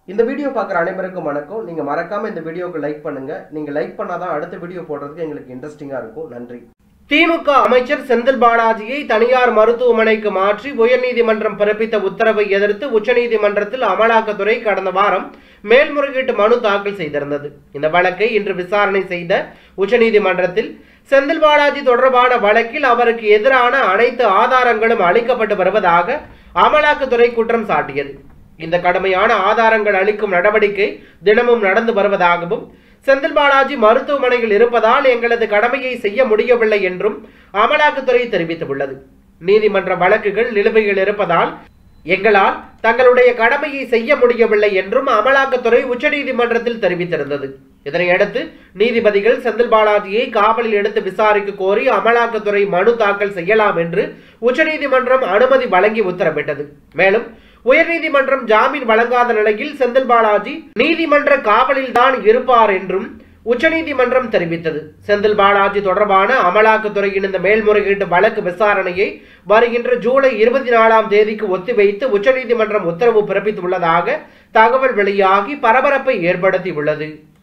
இந்த வீடியோ பார்க்குற அனைவருக்கும் வணக்கம் நீங்க மறக்காம இந்த வீடியோக்கு லைக் பண்ணுங்க நீங்க லைக் பண்ணாதான் அடுத்த வீடியோ போடுறதுக்கு எங்களுக்கு இன்ட்ரெஸ்டிங்கா இருக்கும் நன்றி திமுக அமைச்சர் செந்தில் பாலாஜியை தனியார் மருத்துவமனைக்கு மாற்றி உயர்நீதிமன்றம் பிறப்பித்த உத்தரவை எதிர்த்து உச்சநீதிமன்றத்தில் அமலாக்கத்துறை கடந்த வாரம் மேல்முறையீட்டு மனு தாக்கல் செய்திருந்தது இந்த வழக்கை இன்று விசாரணை செய்த உச்சநீதிமன்றத்தில் செந்தில் பாலாஜி தொடர்பான வழக்கில் அவருக்கு எதிரான அனைத்து ஆதாரங்களும் அளிக்கப்பட்டு வருவதாக அமலாக்கத்துறை குற்றம் சாட்டியது இந்த கடுமையான ஆதாரங்கள் அளிக்கும் நடவடிக்கை தினமும் நடந்து வருவதாகவும் செந்தில் பாலாஜி மருத்துவமனையில் இருப்பதால் எங்களது கடமையை செய்ய முடியவில்லை என்றும் அமலாக்கத்துறை தெரிவித்துள்ளது நீதிமன்ற வழக்குகள் நிலுவையில் இருப்பதால் எங்களால் தங்களுடைய கடமையை செய்ய முடியவில்லை என்றும் அமலாக்கத்துறை உச்சநீதிமன்றத்தில் தெரிவித்திருந்தது இதனையடுத்து நீதிபதிகள் செந்தில் பாலாஜியை காவலில் எடுத்து விசாரிக்க கோரி அமலாக்கத்துறை மனு தாக்கல் செய்யலாம் என்று உச்சநீதிமன்றம் அனுமதி வழங்கி உத்தரவிட்டது மேலும் உயர்நீதிமன்றம் ஜாமீன் வழங்காத நிலையில் செந்தில் பாலாஜி நீதிமன்ற காவலில் தான் இருப்பார் என்றும் உச்சநீதிமன்றம் தெரிவித்தது செந்தில் பாலாஜி தொடர்பான அமலாக்கத்துறையின் இந்த மேல்முறையீட்டு வழக்கு விசாரணையை வருகின்ற ஜூலை இருபத்தி நாலாம் தேதிக்கு ஒத்திவைத்து உச்சநீதிமன்றம் உத்தரவு பிறப்பித்துள்ளதாக தகவல் வெளியாகி பரபரப்பை ஏற்படுத்தியுள்ளது